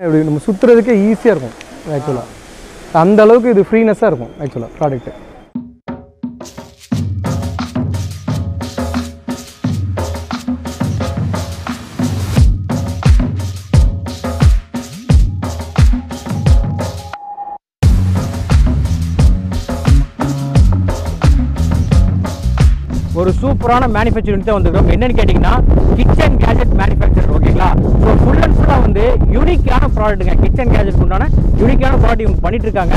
இப்படி நம்ம சுற்றுறதுக்கே ஈஸியாக இருக்கும் ஆக்சுவலாக அந்த அளவுக்கு இது ஃப்ரீனஸ்ஸாக இருக்கும் ஆக்சுவலாக ப்ராடக்ட்டு ஒரு சூப்பரான மேனுஃபேக்சர் யூனிட் தான் வந்துருக்கோம் என்னன்னு கேட்டிங்கன்னா கிச்சன் கேஜெட் மேனுஃபேக்சர் ஓகேங்களா ஸோ ஃபுல் அண்ட் ஃபுல்லாக வந்து யூனிக்கான ப்ராடக்ட்டுங்க கிச்சன் கேஜெட் உண்டான யூனிக்கான ப்ராடக்ட் இவங்க பண்ணிட்டு இருக்காங்க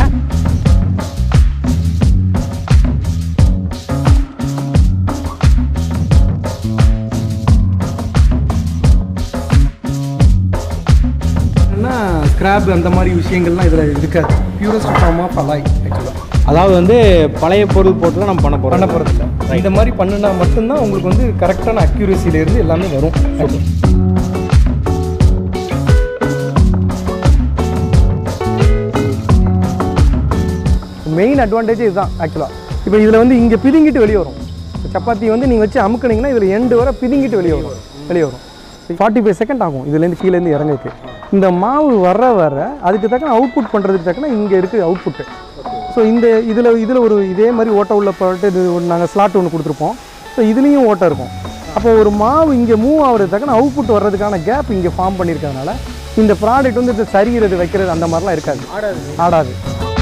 என்னன்னா ஸ்க்ராப் அந்த மாதிரி விஷயங்கள்லாம் இதில் இருக்காது பியூரஸ்ட் ஃபார்ம் ஆஃப் அலாய் ஆக்சுவலாக அதாவது வந்து பழைய பொருள் போட்டு தான் நம்ம பண்ண போகிறோம் பண்ண போகிறதில்ல இந்த மாதிரி பண்ணுனா மட்டும்தான் உங்களுக்கு வந்து கரெக்டான அக்யூரேசியிலேருந்து எல்லாமே வரும் மெயின் அட்வான்டேஜ் இதுதான் ஆக்சுவலாக இப்போ இதில் வந்து இங்கே பிதுங்கிட்டு வெளியே வரும் இப்ப சப்பாத்தி வந்து நீங்கள் வச்சு அமுக்குனீங்கன்னா இதில் எண்டு வர பிதுங்கிட்டு வெளியே வரும் வெளியே வரும் ஃபார்ட்டி ஃபைவ் செகண்ட் ஆகும் இதுலேருந்து கீழேருந்து இறங்கக்கு இந்த மாவு வர வர அதுக்கு தக்கன அவுட்புட் பண்ணுறதுக்கு தக்கன இங்கே இருக்குது அவுட்புட்டு ஸோ இந்த இதில் இதில் ஒரு இதே மாதிரி ஓட்டை உள்ள ப்ராடக்ட் இது நாங்கள் ஸ்லாட் ஒன்று கொடுத்துருப்போம் ஸோ இதுலேயும் ஓட்டை இருக்கும் அப்போ ஒரு மாவு இங்கே மூவ் ஆகிறது தக்கன அவுட்புட் வர்றதுக்கான கேப் இங்கே ஃபார்ம் பண்ணியிருக்கறதுனால இந்த ப்ராடக்ட் வந்து இது சரிகிறது வைக்கிறது அந்த மாதிரிலாம் இருக்காது ஆடாது ஆடாது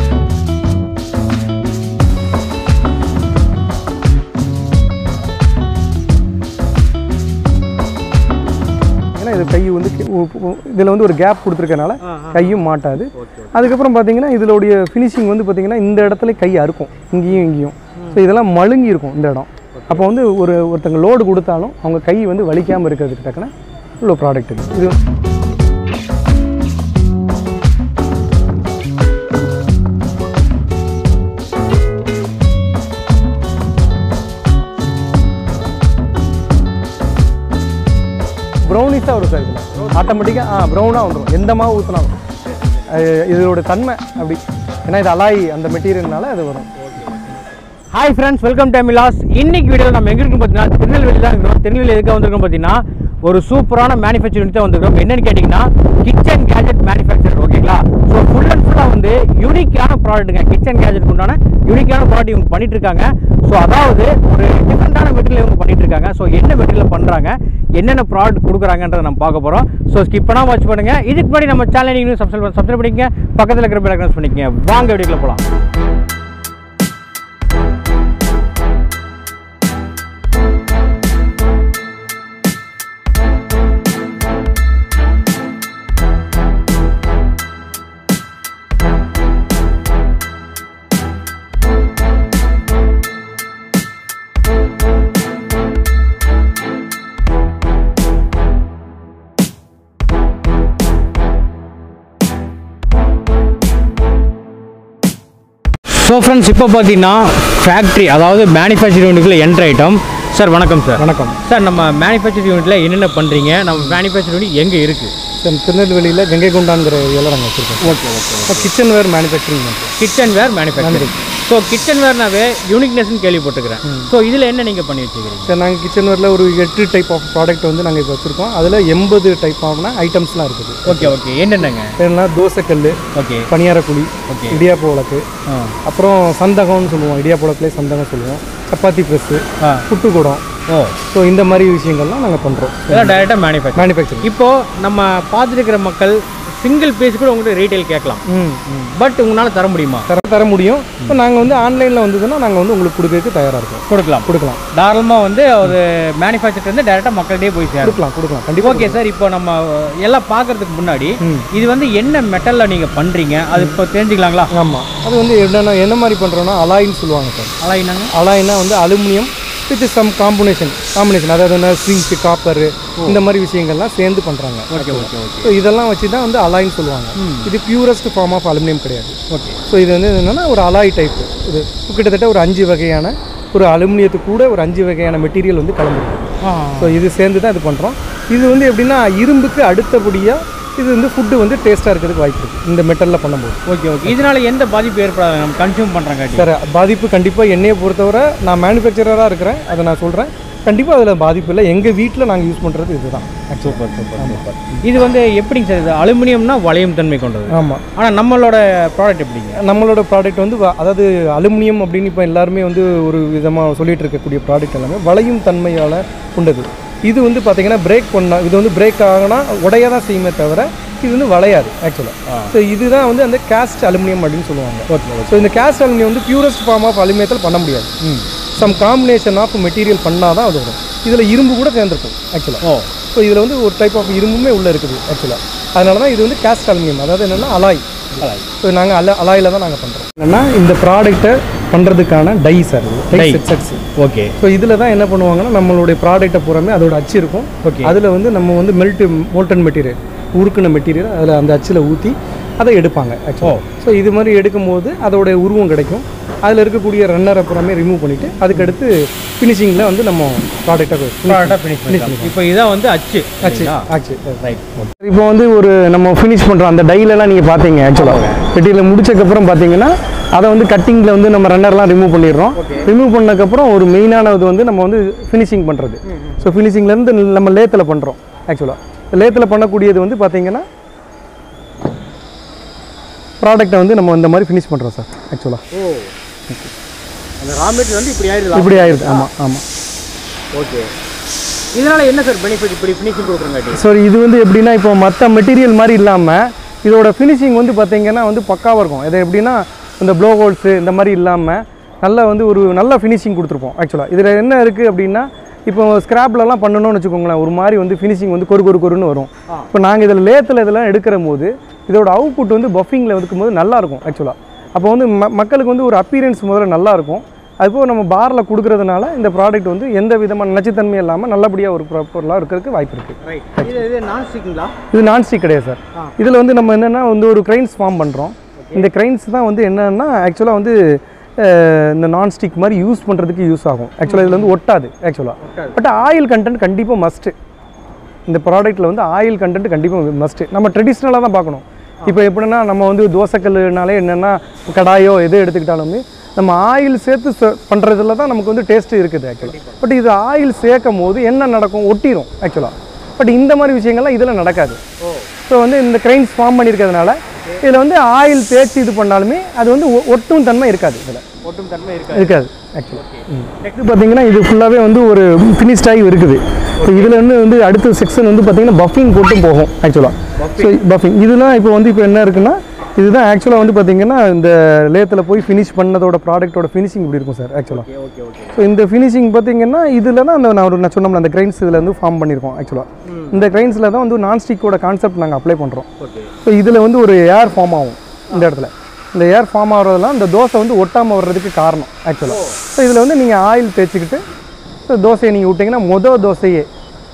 ஏன்னா இது கை வந்து இதில் வந்து ஒரு கேப் கொடுத்துருக்கனால கையும் மாட்டாது அதுக்கப்புறம் பார்த்தீங்கன்னா இதோடைய ஃபினிஷிங் வந்து பார்த்தீங்கன்னா இந்த இடத்துல கை அறுக்கும் இங்கேயும் இங்கேயும் ஸோ இதெல்லாம் மழுங்கி இருக்கும் இந்த இடம் அப்போ வந்து ஒரு ஒருத்தங்க லோடு கொடுத்தாலும் அவங்க கை வந்து வலிக்காமல் இருக்கிறதுக்கு தக்கன இவ்வளோ ப்ராடக்ட் இது இது ப்ரௌனிஸாக வரும் சார் இதில் ஆட்டோமேட்டிக்காக ஆ ப்ரௌனாக வந்துடும் எந்த மாவு ஊற்றினாலும் இதோட தன்மை அப்படி ஏன்னா இது அலாய் அந்த மெட்டீரியல்னால அது வரும் hi friends welcome time loss இன்னைக்கு வீடியோவில் நம்ம எங்க இருக்கோம் பார்த்தீங்கன்னா திருநெல்வேலி தான் இருக்கிறோம் திருநெல்வேலி எதுக்காக வந்திருக்கோம் பார்த்தீங்கன்னா ஒரு சூப்பரான மேனுஃபேக்சர் யூனிட் தான் வந்திருக்கோம் என்னன்னு கேட்டிங்கன்னா கிச்சன் கேஜெட் மேனுஃபேக்சர் ஓகேங்களா ஸோ ஃபுல் அண்ட் ஃபுல்லாக வந்து யூனிக்கான ப்ராடக்ட்டுங்க கிச்சன் கேஜெட் உண்டான யூனிக்கான ப்ராடக்ட் இவங்க பண்ணிட்டு இருக்காங்க ஸோ அதாவது ஒரு டிஃப்ரெண்டான மெட்டீரியல் இவங்க பண்ணிட்டு இருக்காங்க ஸோ என்ன மெட்டீரியல் பண்ணுறாங்க என்னென்ன ப்ராடக்ட் கொடுக்குறாங்கன்றதை நம்ம பார்க்க போகிறோம் ஸோ ஸ்கிப் பண்ணாம வாட்ச் பண்ணுங்க இதுக்கு முன்னாடி நம்ம சேனல் நீங்கள் சப்ஸ்கிரைப் சப்ஸ்கிரைப் பண்ணிக்கங்க பக்கத்தில் இருக்கிற பெல் ஐக்கன் பண்ணிக்கங்க வாங்க வீடியோக்குள்ள போகலாம் ஸோ ஃப்ரெண்ட்ஸ் இப்போ பார்த்தீங்கன்னா ஃபேக்ட்ரி அதாவது மேனுஃபேக்சரிங் யூனிட்ல என்ட்ரு ஐட்டம் சார் வணக்கம் சார் வணக்கம் சார் நம்ம மேனுஃபேக்சரிங் யூனிட்ல என்னென்ன பண்ணுறீங்க நம்ம மேனுஃபேக்சரிங் யூனிட் எங்கே இருக்குது சார் திருநெல்வேலியில் கங்கை கொண்டாங்கிற ஏரியாவில் நாங்கள் வச்சுருக்கோம் ஓகே ஓகே இப்போ கிச்சன் வேர் மேனுஃபேக்சரிங் பண்ணுறோம் kitchenware manufacturing so kitchen வேர்னாவே யூனிக்னஸ்னு கேள்விப்பட்டிருக்கிறேன் ஸோ இதில் என்ன நீங்கள் பண்ணி வச்சுக்கிறீங்க சார் நாங்கள் கிச்சன் வேரில் ஒரு எட்டு டைப் ஆஃப் ப்ராடக்ட் வந்து நாங்கள் இப்போ வச்சுருக்கோம் அதில் எண்பது டைப் ஆஃப்னா ஐட்டம்ஸ்லாம் இருக்குது ஓகே ஓகே என்னென்னங்க என்னன்னா தோசைக்கல் ஓகே பணியாரக்குழி ஓகே இடியாப்ப உலக்கு ஆ அப்புறம் சந்தகம்னு சொல்லுவோம் இடியாப்ப உலக்குலேயே சந்தகம் சொல்லுவோம் சப்பாத்தி ப்ரெஸ்ஸு ஆ புட்டுக்குடம் ஓ ஸோ இந்த மாதிரி விஷயங்கள்லாம் நாங்கள் பண்ணுறோம் இதெல்லாம் டைரெக்டாக மேனுஃபேக்சர் மேனுஃபேக்சரிங் இப்போ நம்ம பார்த்துருக்கிற மக்கள் சிங்கிள் பீஸ் கூட உங்கள்கிட்ட ரீட்டைல் கேட்கலாம் ம் ம் பட் உங்களால் தர முடியுமா தர தர முடியும் இப்போ நாங்கள் வந்து ஆன்லைனில் வந்ததுன்னா நாங்கள் வந்து உங்களுக்கு கொடுக்கறதுக்கு தயாராக இருக்கோம் கொடுக்கலாம் கொடுக்கலாம் தாராளமாக வந்து ஒரு மேனுஃபேக்சர் வந்து டேரெக்டாக மக்கள்கிட்டே போய் சேரும் கொடுக்கலாம் கொடுக்கலாம் கண்டிப்பாக ஓகே சார் இப்போ நம்ம எல்லாம் பார்க்கறதுக்கு முன்னாடி ம். இது வந்து என்ன மெட்டலில் நீங்கள் பண்ணுறீங்க அது இப்போ தெரிஞ்சுக்கலாங்களா ஆமாம் அது வந்து என்னென்ன என்ன மாதிரி பண்ணுறோன்னா அலாயின்னு சொல்லுவாங்க சார் அதான் என்னங்க அலாயினா வந்து aluminium with some combination combination அதாவது என்ன சிங்க் காப்பர் இந்த மாதிரி விஷயங்கள்லாம் சேர்ந்து பண்ணுறாங்க ஓகே ஓகே ஓகே ஸோ இதெல்லாம் வச்சு தான் வந்து அலாயின்னு சொல்லுவாங்க இது பியூரஸ்ட் ஃபார்ம் ஆஃப் அலுமினியம் கிடையாது ஓகே ஸோ இது வந்து என்னென்னா ஒரு அலாய் டைப் இது கிட்டத்தட்ட ஒரு அஞ்சு வகையான ஒரு அலுமினியத்துக்கு கூட ஒரு அஞ்சு வகையான மெட்டீரியல் வந்து கலந்துருக்கு ஆ ஸோ இது சேர்ந்து தான் இது பண்ணுறோம் இது வந்து எப்படின்னா இரும்புக்கு அடுத்தபடியாக இது வந்து ஃபுட்டு வந்து டேஸ்ட்டாக இருக்கிறதுக்கு வாய்ப்பு இருக்குது இந்த மெட்டலில் பண்ணும்போது ஓகே ஓகே இதனால எந்த பாதிப்பு ஏற்படாது நம்ம கன்சியூம் பண்ணுறாங்க சார் பாதிப்பு கண்டிப்பாக என்னையை பொறுத்தவரை நான் மேனுஃபேக்சரராக இருக்கிறேன் அதை நான் சொல்கிறேன் கண்டிப்பாக அதில் பாதிப்பு இல்லை எங்கள் வீட்டில் நாங்கள் யூஸ் பண்ணுறது இதுதான் சூப்பர் சூப்பர் சூப்பர் இது வந்து எப்படிங்க சார் இது அலுமினியம்னா வளையும் தன்மை கொண்டது ஆமாம் ஆனால் நம்மளோட ப்ராடக்ட் எப்படிங்க நம்மளோட ப்ராடக்ட் வந்து வ- அதாவது அலுமினியம் அப்படின்னு இப்போ எல்லாருமே வந்து ஒரு விதமாக சொல்லிட்டு இருக்கக்கூடிய ப்ராடக்ட் எல்லாமே வளையும் தன்மையால் கொண்டது இது வந்து பார்த்தீங்கன்னா பிரேக் பண்ணா இது வந்து பிரேக் ஆகினா உடைய தான் செய்யுமே தவிர இது வந்து வளையாது ஆக்சுவலாக ஸோ இதுதான் வந்து அந்த கேஸ்ட் அலுமினியம் அப்படின்னு சொல்லுவாங்க ஓகே ஸோ இந்த கேஸ்ட் அலுமினியம் வந்து பியூரஸ்ட் ஃபார்ம் ஆஃப் அலுமினியத்தில் பண்ண முடியாது சம் காம்பினேஷன் ஆஃப் மெட்டீரியல் பண்ணால் தான் அது வரும் இதில் இரும்பு கூட சேர்ந்துருக்கும் ஆக்சுவலாக ஓ ஸோ இதில் வந்து ஒரு டைப் ஆஃப் இரும்புமே உள்ளே இருக்குது ஆக்சுவலாக அதனால தான் இது வந்து கேஸ்ட் அலுமினியம் அதாவது என்னென்னா அலாய் ஸோ நாங்கள் அல அலாயில் தான் நாங்கள் பண்ணுறோம் என்னென்னா இந்த ப்ராடக்ட்டை பண்ணுறதுக்கான die sir Dye. Die sets okay so இதில் தான் என்ன பண்ணுவாங்கன்னா நம்மளுடைய ப்ராடக்ட்டை பூராமே அதோட அச்சு இருக்கும் Okay. அதில் வந்து நம்ம வந்து மெல்ட் மோல்டன் மெட்டீரியல் உருக்குன மெட்டீரியல் அதில் அந்த அச்சில் ஊற்றி அதை எடுப்பாங்க ஆக்சுவலாக ஸோ இது மாதிரி எடுக்கும்போது அதோட உருவம் கிடைக்கும் அதில் இருக்கக்கூடிய ரன்னரை பூராமே ரிமூவ் பண்ணிவிட்டு அதுக்கடுத்து ஃபினிஷிங்கில் வந்து நம்ம ப்ராடக்ட்டை ப்ராடக்டாக ஃபினிஷ் பண்ணிக்கலாம் இப்போ இதான் வந்து அச்சு ஆச்சு ஆச்சு ரைட் இப்போ வந்து ஒரு நம்ம ஃபினிஷ் பண்ணுறோம் அந்த டைலெல்லாம் நீங்கள் பார்த்தீங்க ஆக்சுவலாக பெட்டியில் முடிச்சக்கப்புறம் பார்த்தீங்கன்னா அதை வந்து கட்டிங்கில் வந்து நம்ம ரன்னர்லாம் ரிமூவ் பண்ணிடுறோம் ரிமூவ் பண்ணதுக்கப்புறம் ஒரு மெயினானது வந்து நம்ம வந்து ஃபினிஷிங் பண்ணுறது ஸோ ஃபினிஷிங்லேருந்து நம்ம லேத்தில் பண்ணுறோம் ஆக்சுவலாக லேத்தில் பண்ணக்கூடியது வந்து பார்த்தீங்கன்னா ப்ராடக்ட்டை வந்து நம்ம இந்த மாதிரி ஃபினிஷ் பண்ணுறோம் சார் ஆக்சுவலாக ஓ அந்த ரா மெட்டீரியல் வந்து இப்படி ஆயிடுது இப்படி ஆயிடுது ஆமாம் ஆமாம் ஓகே இதனால என்ன சார் பெனிஃபிட் இப்படி ஃபினிஷிங் கொடுக்குறங்காட்டி ஸோ இது வந்து எப்படின்னா இப்போ மற்ற மெட்டீரியல் மாதிரி இல்லாமல் இதோட ஃபினிஷிங் வந்து பார்த்தீங்கன்னா வந்து பக்காவாக இருக்கும் இது எப்படின்னா இந்த ப்ளோ ஹோல்ஸு இந்த மாதிரி இல்லாமல் நல்ல வந்து ஒரு நல்ல ஃபினிஷிங் கொடுத்துருப்போம் ஆக்சுவலாக இதில் என்ன இருக்குது அப்படின்னா இப்போ ஸ்க்ராப்லலாம் பண்ணணும்னு வச்சுக்கோங்களேன் ஒரு மாதிரி வந்து ஃபினிஷிங் வந்து கொரு கொரு கொருன்னு வரும் இப்போ நாங்கள் இதில் லேத்தில் இதெல்லாம் எடுக்கிற போது இதோட அவுட்புட் வந்து பஃபிங்கில் இருக்கும்போது நல்லா இருக்கும் ஆக்சுவலாக அப்போ வந்து ம மக்களுக்கு வந்து ஒரு அப்பீரன்ஸ் முதல்ல நல்லா இருக்கும் அதுபோக நம்ம பாரில் கொடுக்கறதுனால இந்த ப்ராடக்ட் வந்து எந்த விதமான நச்சுத்தன்மை இல்லாமல் நல்லபடியாக ஒரு பொருளாக இருக்கிறதுக்கு வாய்ப்பு இருக்குது ரைட் இது இது நான் ஸ்டிக்குங்களா இது நான் ஸ்டிக் கிடையாது சார் இதில் வந்து நம்ம என்னென்னா வந்து ஒரு கிரைன்ஸ் ஃபார்ம் பண்ணுறோம் இந்த கிரைன்ஸ் தான் வந்து என்னென்னா ஆக்சுவலாக வந்து அஹ், இந்த நான் ஸ்டிக் மாதிரி யூஸ் பண்ணுறதுக்கு யூஸ் ஆகும் ஆக்சுவலாக இதில் வந்து ஒட்டாது ஆக்சுவலாக பட் ஆயில் கண்டென்ட் கண்டிப்பாக மஸ்ட்டு இந்த ப்ராடக்ட்டில் வந்து ஆயில் கண்டென்ட் கண்டிப்பாக மஸ்ட்டு நம்ம ட்ரெடிஷ்னலாக தான் பார்க்கணும் இப்போ எப்படின்னா நம்ம வந்து தோசைக்கல்லுனாலே என்னென்னா கடாயோ எது எடுத்துக்கிட்டாலுமே நம்ம ஆயில் சேர்த்து பண்ணுறதுல தான் நமக்கு வந்து டேஸ்ட்டு இருக்குது ஆக்சுவலாக பட் இது ஆயில் சேர்க்கும் போது என்ன நடக்கும் ஒட்டிடும் ஆக்சுவலாக பட் இந்த மாதிரி விஷயங்கள்லாம் இதில் நடக்காது ஸோ வந்து இந்த கிரைன்ஸ் ஃபார்ம் பண்ணியிருக்கிறதுனால இதில் வந்து ஆயில் தேய்ச்சி இது பண்ணாலுமே அது வந்து ஒ- ஒட்டும் தன்மை இருக்காது இதில் ஒட்டும் தன்மை இருக்கா இருக்காது ஆக்சுவலாக நெக்ஸ்ட் பார்த்தீங்கன்னா இது ஃபுல்லாகவே வந்து ஒரு ஃபினிஷ்ட் ஆகி இருக்குது இப்போ இதில் வந்து வந்து அடுத்த செக்ஷன் வந்து பார்த்தீங்கன்னா பஃபிங் போட்டும் போகும் ஆக்சுவலாக ஸோ பஃபிங் இதெல்லாம் இப்போ வந்து இப்போ என்ன இருக்குன்னா இதுதான் ஆக்சுவலாக வந்து பார்த்தீங்கன்னா இந்த லேத்தில் போய் ஃபினிஷ் பண்ணதோட ப்ராடக்ட்டோட ஃபினிஷிங் இப்படி இருக்கும் சார் ஆக்சுவலாக ஓகே ஓகே ஓகே ஸோ இந்த ஃபினிஷிங் பார்த்தீங்கன்னா இதில் தான் அந்த நான் ஒரு நான் சொன்னோம்ல அந்த கிரைன்ஸ் இதில் வந்து ஃபார்ம் பண்ணியிருக்கோம் ஆக்சுவலாக இந்த கிரைன்ஸில் தான் வந்து நான் ஸ்டிக்கோட கான்செப்ட் நாங்கள் அப்ளை பண்ணுறோம் ஓகே ஸோ இதில் வந்து ஒரு ஏர் ஃபார்ம் ஆகும் இந்த இடத்துல இந்த ஏர் ஃபார்ம் ஆகிறதுலாம் இந்த தோசை வந்து ஒட்டாமல் வர்றதுக்கு காரணம் ஆக்சுவலாக ஸோ இதில் வந்து நீங்கள் ஆயில் தேய்ச்சிக்கிட்டு ஸோ தோசையை நீங்கள் விட்டிங்கன்னா மொதல் தோசையே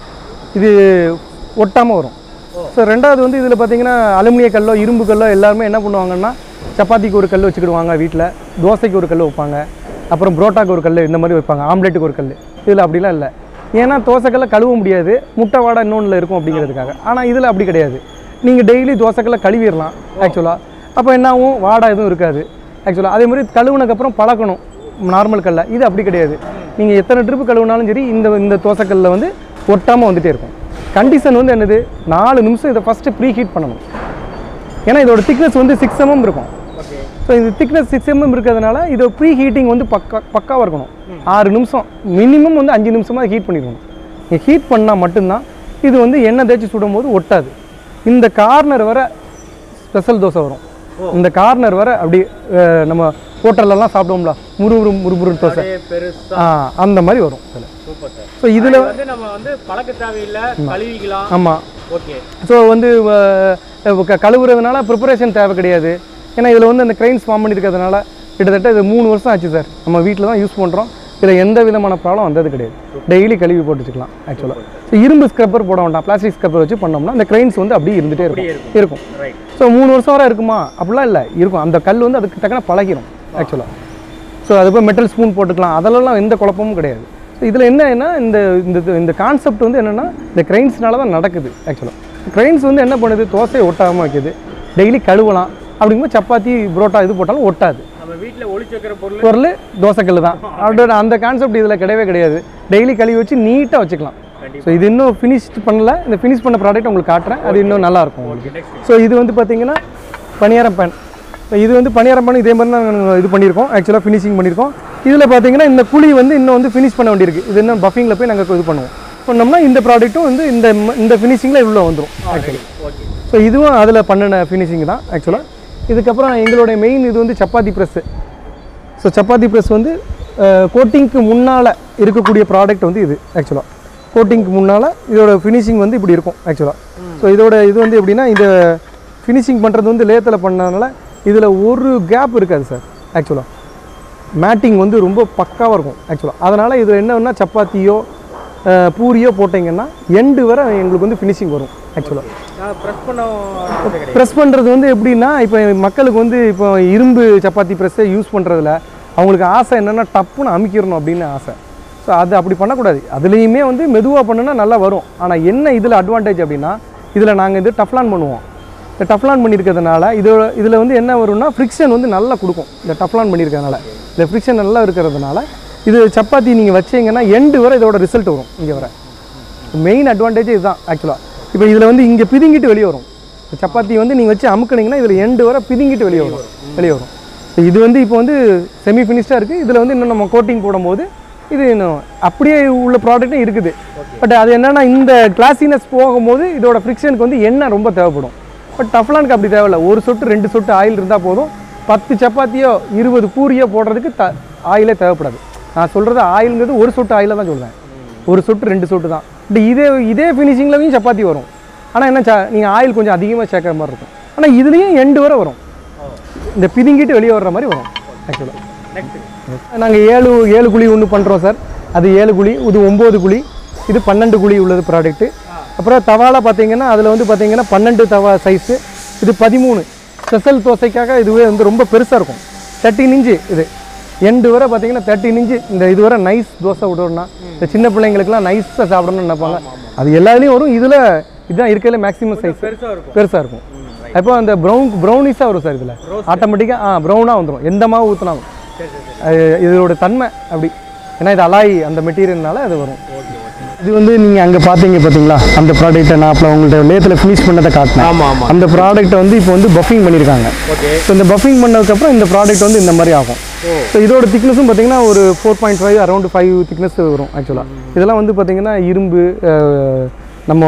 இது ஒட்டாமல் வரும் ஸோ ரெண்டாவது வந்து இதில் பார்த்தீங்கன்னா அலுமினிய கல்லோ இரும்பு கல்லோ எல்லாருமே என்ன பண்ணுவாங்கன்னா சப்பாத்திக்கு ஒரு கல் வச்சுக்கிடுவாங்க வீட்டில் தோசைக்கு ஒரு கல் வைப்பாங்க அப்புறம் புரோட்டாக்கு ஒரு கல் இந்த மாதிரி வைப்பாங்க ஆம்லெட்டுக்கு ஒரு கல் இதில் அப்படிலாம் இல்லை ஏன்னா தோசைக்கல்ல கழுவ முடியாது முட்டை வாடை இன்னொன்றில் இருக்கும் அப்படிங்கிறதுக்காக ஆனால் இதில் அப்படி கிடையாது நீங்கள் டெய்லி தோசைக்கல்ல கழுவிடலாம் ஆக்சுவலாக அப்போ என்ன ஆகும் வாடை எதுவும் இருக்காது ஆக்சுவலாக அதே மாதிரி கழுவுனக்கப்புறம் பழக்கணும் நார்மல் கல்ல இது அப்படி கிடையாது நீங்கள் எத்தனை ட்ரிப்பு கழுவுனாலும் சரி இந்த இந்த தோசைக்கல்ல வந்து ஒட்டாமல் வந்துட்டே இருக்கும் கண்டிஷன் வந்து என்னது நாலு நிமிஷம் இதை ஃபஸ்ட்டு ப்ரீ ஹீட் பண்ணணும் ஏன்னா இதோட திக்னஸ் வந்து சிக்ஸ் எம்எம் இருக்கும் ஓகே ஸோ இந்த திக்னஸ் சிக்ஸ் எம்எம் இருக்கிறதுனால இது ப்ரீ ஹீட்டிங் வந்து பக்கா பக்காவாக இருக்கணும் ஆறு நிமிஷம் மினிமம் வந்து அஞ்சு நிமிஷமாக ஹீட் பண்ணிடணும் நீங்கள் ஹீட் பண்ணால் மட்டும்தான் இது வந்து எண்ணெய் தேய்ச்சி சுடும் போது ஒட்டாது இந்த கார்னர் வர ஸ்பெஷல் தோசை வரும் இந்த கார்னர் வர அப்படி அஹ், நம்ம ஹோட்டல்லலாம் சாப்பிடுவோம்ல முறுமுறு முறுமுறு தோசை அப்படியே பெருசா ஆ அந்த மாதிரி வரும் இதில் சூப்பர் சார் ஸோ இதில் வந்து நம்ம வந்து பழக்க தேவையில்லை கழுவிக்கலாம் ஆமாம் ஓகே ஸோ வந்து அஹ், க- கழுவுறதுனால ப்ரிப்பரேஷன் தேவை கிடையாது ஏன்னா இதில் வந்து அந்த கிரைன்ஸ் ஃபார்ம் பண்ணியிருக்கிறதுனால கிட்டத்தட்ட இது மூணு வருஷம் ஆச்சு சார் நம்ம வீட்டில் தான் யூஸ் பண்ணுறோம் இதில் எந்த விதமான ப்ராப்ளம் வந்தது கிடையாது டெய்லி கழுவி போட்டு வச்சுக்கலாம் ஆக்சுவலாக ஸோ இரும்பு ஸ்க்ரப்பர் போட வேண்டாம் பிளாஸ்டிக் ஸ்க்ரப்பர் வச்சு பண்ணோம்னா அந்த கிரைன்ஸ் வந்து அப்படியே இருந்துகிட்டே இருக்கும் இருக்கும் ரைட் ஸோ மூணு வருஷம் வரை இருக்குமா அப்படிலாம் இல்லை இருக்கும் அந்த கல் வந்து அதுக்கு தக்கன பழகிரும் ஆக்சுவலாக ஸோ அது போய் மெட்டல் ஸ்பூன் போட்டுக்கலாம் அதெல்லாம் எந்த குழப்பமும் கிடையாது ஸோ இதில் என்னன்னா இந்த இந்த இந்த கான்செப்ட் வந்து என்னென்னா இந்த கிரைன்ஸ்னால தான் நடக்குது ஆக்சுவலாக கிரைன்ஸ் வந்து என்ன பண்ணுது தோசையை ஒட்டாமல் வைக்குது டெய்லி கழுவலாம் அப்படிங்கும்போது சப்பாத்தி புரோட்டா இது போட்டாலும் ஒட்டாது நம்ம வீட்டில் ஒளிச்சு வைக்கிற பொருள் பொருள் தோசைக்கல் தான் அப்படியே அந்த கான்செப்ட் இதில் கிடையவே கிடையாது டெய்லி கழுவி வச்சு நீட்டாக வச்சுக்கலாம் ஸோ இது இன்னும் ஃபினிஷ் பண்ணல இந்த ஃபினிஷ் பண்ண ப்ராடக்ட் உங்களுக்கு காட்டுறேன் அது இன்னும் நல்லா இருக்கும் உங்களுக்கு ஸோ இது வந்து பார்த்தீங்கன்னா பணியாரம் பேன் இது வந்து பணியாரம் பேன் இதே மாதிரி தான் நாங்கள் இது பண்ணியிருக்கோம் ஆக்சுவலாக ஃபினிஷிங் பண்ணியிருக்கோம் இதில் பார்த்தீங்கன்னா இந்த குழி வந்து இன்னும் வந்து ஃபினிஷ் பண்ண வேண்டியிருக்கு இது இன்னும் பஃபிங்கில் போய் நாங்கள் இது பண்ணுவோம் பண்ணோம்னா இந்த ப்ராடக்ட்டும் வந்து இந்த இந்த ஃபினிஷிங்கில் உள்ள வந்துடும் ஆக்சுவலி ஓகே ஸோ இதுவும் அதில் பண்ணின ஃபினிஷிங் தான் ஆக்சுவலாக இதுக்கப்புறம் எங்களுடைய மெயின் இது வந்து chapati press so chapati press வந்து கோட்டிங்க்கு முன்னால் இருக்கக்கூடிய ப்ராடக்ட் வந்து இது ஆக்சுவலாக கோட்டிங்க்கு முன்னால் இதோட ஃபினிஷிங் வந்து இப்படி இருக்கும் ஆக்சுவலாக ஸோ இதோட இது வந்து எப்படின்னா இதை ஃபினிஷிங் பண்ணுறது வந்து லேத்தில் பண்ணதுனால இதில் ஒரு கேப் இருக்காது சார் ஆக்சுவலாக மேட்டிங் வந்து ரொம்ப பக்காவாக இருக்கும் ஆக்சுவலாக அதனால் இது என்னன்னா சப்பாத்தியோ அஹ், பூரியோ போட்டிங்கன்னா எண்டு வரை எங்களுக்கு வந்து ஃபினிஷிங் வரும் ஆக்சுவலாக நான் ப்ரெஸ் பண்ண கிடையாது ப்ரெஸ் பண்ணுறது வந்து எப்படின்னா இப்போ மக்களுக்கு வந்து இப்போ இரும்பு சப்பாத்தி ப்ரெஸ்ஸை யூஸ் பண்ணுறதுல அவங்களுக்கு ஆசை என்னென்னா டப்புன்னு அமுக்கிடணும் அப்படின்னு ஆசை ஸோ அது அப்படி பண்ணக்கூடாது அதுலேயுமே வந்து மெதுவாக பண்ணுனா நல்லா வரும் ஆனால் என்ன இதில் அட்வான்டேஜ் அப்படின்னா இதில் நாங்கள் இது டஃப்லான் பண்ணுவோம் இந்த டஃப்லான் பண்ணியிருக்கிறதுனால இதோட இதில் வந்து என்ன வரும்னா ஃப்ரிக்ஷன் வந்து நல்லா கொடுக்கும் இந்த டஃப்லான் பண்ணியிருக்கிறதுனால இந்த ஃப்ரிக்ஷன் நல்லா இருக்கிறதுனால இது சப்பாத்தி நீங்கள் வச்சீங்கன்னா எண்டு வரை இதோட ரிசல்ட் வரும் இங்கே வர மெயின் அட்வான்டேஜ் இதுதான் ஆக்சுவலாக இப்போ இதில் வந்து இங்கே பிதுங்கிட்டு வெளியே வரும் இந்த சப்பாத்தி வந்து நீங்கள் வச்சு அமுக்குனீங்கன்னா இதில் எண்டு வரை பிதுங்கிட்டு வெளியே வரும் வெளியே வரும் So இது வந்து இப்போ வந்து செமி ஃபினிஷ்டாக இருக்குது இதில் வந்து இன்னும் நம்ம கோட்டிங் போடும்போது இது இன்னும் அப்படியே உள்ள ப்ராடக்ட்டும் இருக்குது பட் அது என்னன்னா இந்த கிளாசினஸ் போகும்போது இதோட ஃப்ரிக்ஷனுக்கு வந்து எண்ணெய் ரொம்ப தேவைப்படும் பட் டஃப்லானுக்கு அப்படி தேவையில்ல ஒரு சொட்டு ரெண்டு சொட்டு ஆயில் இருந்தால் போதும் பத்து சப்பாத்தியோ இருபது பூரியோ போடுறதுக்கு த ஆயிலே தேவைப்படாது நான் சொல்கிறது ஆயிலுங்கிறது ஒரு சொட்டு ஆயில தான் சொல்கிறேன் ஒரு சொட்டு ரெண்டு சொட்டு தான் பட் இதே இதே ஃபினிஷிங்லையும் சப்பாத்தி வரும் ஆனால் என்ன ச நீங்கள் ஆயில் கொஞ்சம் அதிகமாக சேர்க்குற மாதிரி இருக்கும் ஆனால் இதுலேயும் எண்டு வரை வரும் இந்த பிதுங்கிட்டு வெளியே வர்ற மாதிரி வரும் ஆக்சுவலாக நெக்ஸ்ட் நாங்கள் ஏழு ஏழு குழி ஒன்று பண்ணுறோம் சார் அது ஏழு குழி இது ஒம்பது குழி இது பன்னெண்டு குழி உள்ளது ப்ராடக்ட்டு அப்புறம் தவால பார்த்தீங்கன்னா அதில் வந்து பார்த்தீங்கன்னா பன்னெண்டு தவா சைஸு இது பதிமூணு ஸ்பெஷல் தோசைக்காக இதுவே வந்து ரொம்ப பெருசாக இருக்கும் தேர்ட்டின் இன்ச்சு இது எண்டு வரை பார்த்தீங்கன்னா தேர்ட்டின் இன்ச்சு இந்த இது வரை நைஸ் தோசை விடணும்னா இந்த சின்ன பிள்ளைங்களுக்குலாம் நைஸாக சாப்பிடணும்னு நினைப்பாங்க அது எல்லாத்துலேயும் வரும் இதில் இதுதான் இருக்கிறதுல மேக்ஸிமம் சைஸ் பெருசாக இருக்கும் பெருசாக இருக்கும் அப்போ அந்த ப்ரௌன் ப்ரௌனிஸாக வரும் சார் இதில் ஆட்டோமேட்டிக்காக ஆ ப்ரௌனாக வந்துடும் எந்த மாவு ஊற்றினாலும் சரி சரி சரி அது இதோட தன்மை அப்படி ஏன்னா இது அலாய் அந்த மெட்டீரியல்னால அது வரும் ஓகே ஓகே இது வந்து நீங்கள் அங்கே பார்த்தீங்க பார்த்தீங்களா அந்த ப்ராடக்ட்டை நான் அப்போ உங்கள்கிட்ட லேத்தில் ஃபினிஷ் பண்ணதை காட்டினேன் ஆமாம் ஆமாம் அந்த ப்ராடக்ட்டை வந்து இப்போ வந்து பஃபிங் பண்ணியிருக்காங்க ஓகே ஸோ இந்த பஃபிங் பண்ணதுக்கப்புறம் இந்த ப்ராடக்ட் வந்து இந்த மாதிரி ஆகும் ஓ. ஸோ இதோட திக்னஸும் பார்த்தீங்கன்னா ஒரு four point five around five thickness வரும் ஆக்சுவலாக இதெல்லாம் வந்து பார்த்தீங்கன்னா இரும்பு அஹ், நம்ம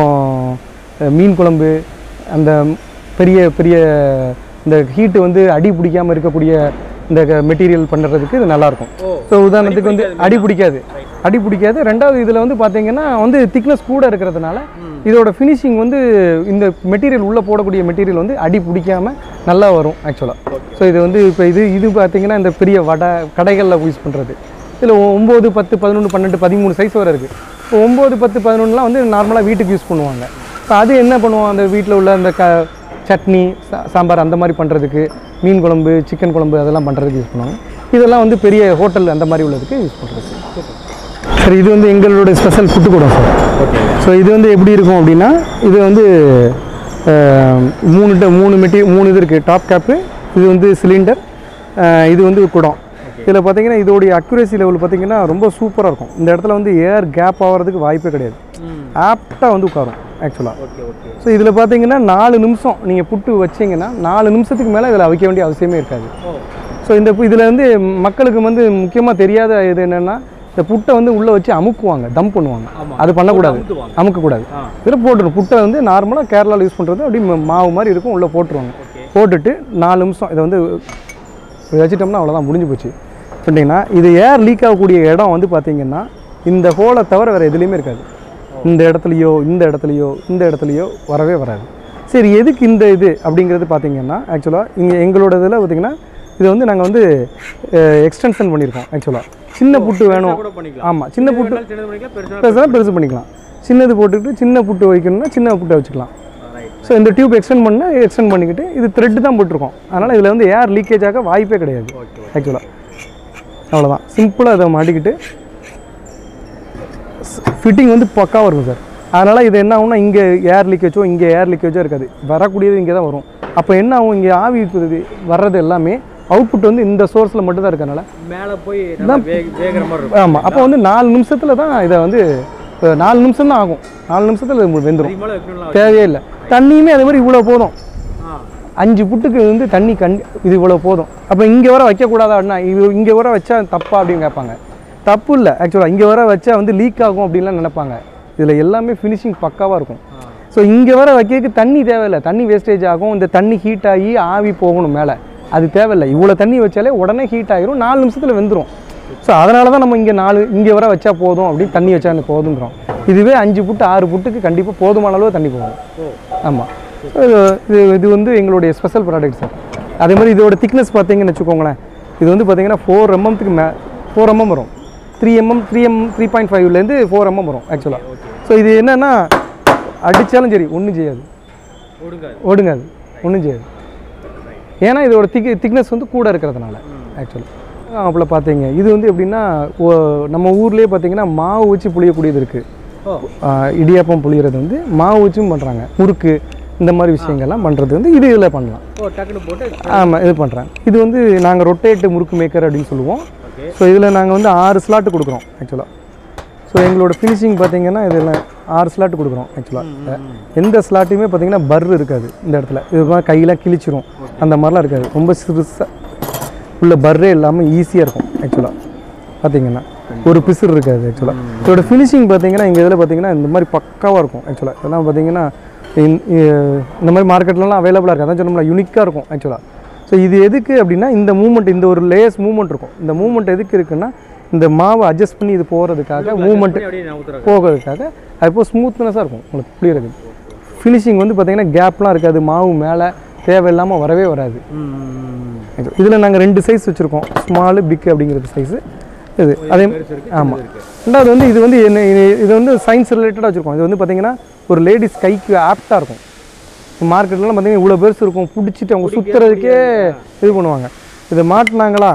அஹ், மீன் குழம்பு அந்த பெரிய பெரிய இந்த ஹீட்டு வந்து அடி பிடிக்காமல் இருக்கக்கூடிய இந்த மெட்டீரியல் பண்ணுறதுக்கு இது நல்லாயிருக்கும் ஓ ஸோ உதாரணத்துக்கு வந்து அடி பிடிக்காது அடி பிடிக்காது ரெண்டாவது இதில் வந்து பார்த்தீங்கன்னா வந்து திக்னஸ் கூட இருக்கிறதுனால இதோட ஃபினிஷிங் வந்து இந்த மெட்டீரியல் உள்ளே போடக்கூடிய மெட்டீரியல் வந்து அடி பிடிக்காம நல்லா வரும் ஆக்சுவலாக ஸோ இது வந்து இப்போ இது இது பார்த்தீங்கன்னா இந்த பெரிய வடை கடைகளில் யூஸ் பண்ணுறது இதில் ஒம்பது பத்து பதினொன்று பன்னெண்டு பதிமூணு சைஸ் வரை இருக்குது இப்போ ஒம்பது பத்து பதினொன்றுலாம் வந்து நார்மலாக வீட்டுக்கு யூஸ் பண்ணுவாங்க இப்போ அது என்ன பண்ணுவோம் அந்த வீட்டில் உள்ள அந்த க சட்னி சா- சாம்பார் அந்த மாதிரி பண்ணுறதுக்கு மீன் குழம்பு சிக்கன் குழம்பு அதெல்லாம் பண்ணுறதுக்கு யூஸ் பண்ணுவாங்க இதெல்லாம் வந்து பெரிய ஹோட்டல் அந்த மாதிரி உள்ளதுக்கு யூஸ் பண்ணுறது சரி இது வந்து எங்களோட ஸ்பெஷல் ஃபுட்டு கூடம் சார் ஸோ இது வந்து எப்படி இருக்கும் அப்படின்னா இது வந்து அஹ், மூணு ட- மூணு மெட்டி மூணு இது இருக்குது டாப் கேப்பு இது வந்து சிலிண்டர் இது வந்து குடம் இதில் பார்த்தீங்கன்னா இதோடைய அக்யூரேசி லெவல் பார்த்தீங்கன்னா ரொம்ப சூப்பராக இருக்கும் இந்த இடத்துல வந்து ஏர் கேப் ஆகிறதுக்கு வாய்ப்பே கிடையாது ஆப்டாக வந்து உட்காரும் ஆக்சுவலாக ஓகே ஓகே ஸோ இதில் பார்த்தீங்கன்னா நாலு நிமிஷம் நீங்கள் புட்டு வச்சீங்கன்னா நாலு நிமிஷத்துக்கு மேலே இதில் வைக்க வேண்டிய அவசியமே இருக்காது ஓ ஸோ இந்த இதில் வந்து மக்களுக்கு வந்து முக்கியமாக தெரியாத இது என்னென்னா இந்த புட்டை வந்து உள்ளே வச்சு அமுக்குவாங்க தம் பண்ணுவாங்க ஆமா. அது பண்ணக்கூடாது அமுத்துவாங்க. அமுக்கக்கூடாது ஆ இதில் போட்டுரும் புட்டை வந்து நார்மலாக கேரளாவில் யூஸ் பண்ணுறது அப்படி ம- மாவு மாதிரி இருக்கும் உள்ளே போட்டுருவாங்க ஓகே போட்டுட்டு நாலு நிமிஷம் இதை வந்து இப்படி வச்சிட்டோம்னா அவ்வளோதான் முடிஞ்சு போச்சு சொன்னீங்கன்னா இது ஏர் லீக் ஆகக்கூடிய இடம் வந்து பார்த்தீங்கன்னா இந்த ஹோலை தவிர வேறு எதுலேயுமே இருக்காது இந்த இடத்துலையோ இந்த இடத்துலையோ இந்த இடத்துலையோ வரவே வராது சரி எதுக்கு இந்த இது அப்படிங்கிறது பார்த்தீங்கன்னா ஆக்சுவலாக இங்கே எங்களோட இதில் பார்த்தீங்கன்னா இது வந்து நாங்கள் வந்து எக்ஸ்டென்ஷன் பண்ணியிருக்கோம் ஆக்சுவலாக சின்ன புட்டு வேணும் கூட பண்ணிக்கலாம் ஆமாம் சின்ன புட்டு வேணாலும் சின்னது பண்ணிக்கலாம் பெருசாக பெருசாக பெருசு பண்ணிக்கலாம் சின்னது போட்டுக்கிட்டு சின்ன புட்டு வைக்கணும்னா சின்ன புட்டை வச்சுக்கலாம் ரைட் ஸோ இந்த டியூப் எக்ஸ்டெண்ட் பண்ண எக்ஸ்டெண்ட் பண்ணிக்கிட்டு இது த்ரெட்டு தான் போட்டிருக்கோம் அதனால் இதில் வந்து ஏர் லீக்கேஜ் ஆக வாய்ப்பே கிடையாது ஓகே ஆக்சுவலாக அவ்வளோதான் சிம்பிளாக அதை மாட்டிக்கிட்டு ஃபிட்டிங் வந்து பக்காவாக இருக்கும் சார் அதனால் இது என்ன ஆகும்னா இங்கே ஏர் லீக்கேஜோ இங்கே ஏர் லீக்கேஜோ இருக்காது வரக்கூடியது இங்கே தான் வரும் அப்போ என்ன ஆகும் இங்கே ஆவி இருக்குது வர்றது எல்லாமே அவுட்புட் வந்து இந்த சோர்ஸில் மட்டும் தான் இருக்கறனால மேலே போய் நல்லா வேக வேகிற மாதிரி இருக்கும் ஆமாம் அப்போ வந்து நாலு நிமிஷத்தில் தான் இதை வந்து அஹ், நாலு நிமிஷம் தான் ஆகும் நாலு நிமிஷத்தில் இது வெந்துடும் அதிகமாக வைக்கணும்லாம் தேவையே இல்லை தண்ணியுமே அதே மாதிரி இவ்வளோ போதும் ஆ அஞ்சு புட்டுக்கு வந்து தண்ணி கண் இது இவ்வளோ போதும் அப்போ இங்கே வர வைக்கக்கூடாதா அப்படின்னா இது இங்கே வர வச்சா தப்பா அப்படின்னு கேட்பாங்க தப்பு இல்லை ஆக்சுவலாக இங்கே வர வச்சா வந்து லீக் ஆகும் அப்படின்லாம் நினைப்பாங்க இதில் எல்லாமே ஃபினிஷிங் பக்காவாக இருக்கும் ஸோ இங்கே வர வைக்கிறதுக்கு தண்ணி தேவையில்லை தண்ணி வேஸ்டேஜ் ஆகும் இந்த தண்ணி ஹீட் ஆகி ஆவி போகணும் மேலே அது தேவையில்லை இவ்வளோ தண்ணி வச்சாலே உடனே ஹீட் ஆகிரும் நாலு நிமிஷத்தில் வெந்துடும் ஸோ அதனால தான் நம்ம இங்கே நாலு இங்கே வர வச்சா போதும் அப்படின்னு தண்ணி வச்சா எனக்கு போதுங்கிறோம் இதுவே அஞ்சு புட்டு ஆறு புட்டுக்கு கண்டிப்பாக போதுமான அளவு தண்ணி போகும் ஆமாம் இது இது வந்து எங்களுடைய ஸ்பெஷல் ப்ராடக்ட் சார் அதே மாதிரி இதோட திக்னஸ் பார்த்தீங்கன்னு வச்சுக்கோங்களேன் இது வந்து பார்த்தீங்கன்னா ஃபோர் எம்எம்த்துக்கு மே ஃபோர் எம்எம் வரும் three MM three M three point ஃபைவ்லேருந்து ஃபோர் எம்எம் வரும் ஆக்சுவலாக ஸோ இது என்னென்னா அடித்தாலும் சரி ஒன்றும் செய்யாது ஓடுங்காது ஓடுங்காது ஒன்றும் செய்யாது ஏன்னா இதோட திக் திக்னஸ் வந்து கூட இருக்கிறதுனால ஆக்சுவலாக அப்பல பார்த்தீங்க இது வந்து எப்படின்னா ஓ- நம்ம ஊர்லேயே பார்த்தீங்கன்னா மாவு வச்சு புளியக்கூடியது இருக்குது ஓ இடியாப்பம் புளியறது வந்து மாவு வச்சும் பண்ணுறாங்க முறுக்கு இந்த மாதிரி விஷயங்கள்லாம் பண்ணுறது வந்து இது இதில் பண்ணலாம் ஓ டக்குன்னு போட்டு ஆமாம் இது பண்ணுறேன் இது வந்து நாங்கள் ரொட்டேட்டு முறுக்கு மேக்கர் அப்படின்னு சொல்லுவோம் ஓகே ஸோ இதில் நாங்கள் வந்து ஆறு ஸ்லாட்டு கொடுக்குறோம் ஆக்சுவலாக ஸோ எங்களோட ஃபினிஷிங் பார்த்தீங்கன்னா இதில் ஆறு ஸ்லாட் கொடுக்குறோம் ஆக்சுவலாக எந்த ஸ்லாட்டையுமே பார்த்தீங்கன்னா பர் இருக்காது இந்த இடத்துல இது மாதிரி கையெல்லாம் கிழிச்சிரும் அந்த மாதிரிலாம் இருக்காது ரொம்ப சிறுசாக உள்ள பர்ரே இல்லாமல் ஈஸியாக இருக்கும் ஆக்சுவலாக பார்த்தீங்கன்னா ஒரு பிசுறு இருக்காது ஆக்சுவலாக இதோட ஃபினிஷிங் பார்த்தீங்கன்னா எங்கள் இதில் பார்த்தீங்கன்னா இந்த மாதிரி பக்காவாக இருக்கும் ஆக்சுவலாக இதெல்லாம் பார்த்தீங்கன்னா இந்த- இந்த மாதிரி மார்க்கெட்லலாம் அவைலபிளாக இருக்குது அதான் சொன்னோம்ல யூனிக்காக இருக்கும் ஆக்சுவலாக ஸோ இது எதுக்கு அப்படின்னா இந்த மூமெண்ட் இந்த ஒரு லேயர்ஸ் மூமெண்ட் இருக்கும் இந்த மூமெண்ட் எதுக்கு இருக்குன்னா இந்த மாவை அட்ஜஸ்ட் பண்ணி இது போகிறதுக்காக மூமெண்ட் அப்படியே நான் ஊத்துறேன் போகிறதுக்காக அது ஸ்மூத்னஸாக இருக்கும் உங்களுக்கு புரியுறது ஃபினிஷிங் வந்து பார்த்தீங்கன்னா கேப்லாம் இருக்காது மாவு மேலே தேவையில்லாமல் வரவே வராது இதில் நாங்கள் ரெண்டு சைஸ் வச்சுருக்கோம் ஸ்மாலு பிக் அப்படிங்கிறது சைஸு இது அதே ஆமாம் ரெண்டாவது வந்து இது வந்து என்ன இது- இது வந்து சயின்ஸ் ரிலேட்டடாக வச்சுருக்கோம் இது வந்து பார்த்தீங்கன்னா ஒரு லேடிஸ் கைக்கு ஆப்டாக இருக்கும் மார்க்கெட்லாம் பார்த்தீங்கன்னா இவ்வளோ பெருசு இருக்கும் பிடிச்சிட்டு அவங்க சுற்றுறதுக்கே இது பண்ணுவாங்க இதை மாட்டினாங்களா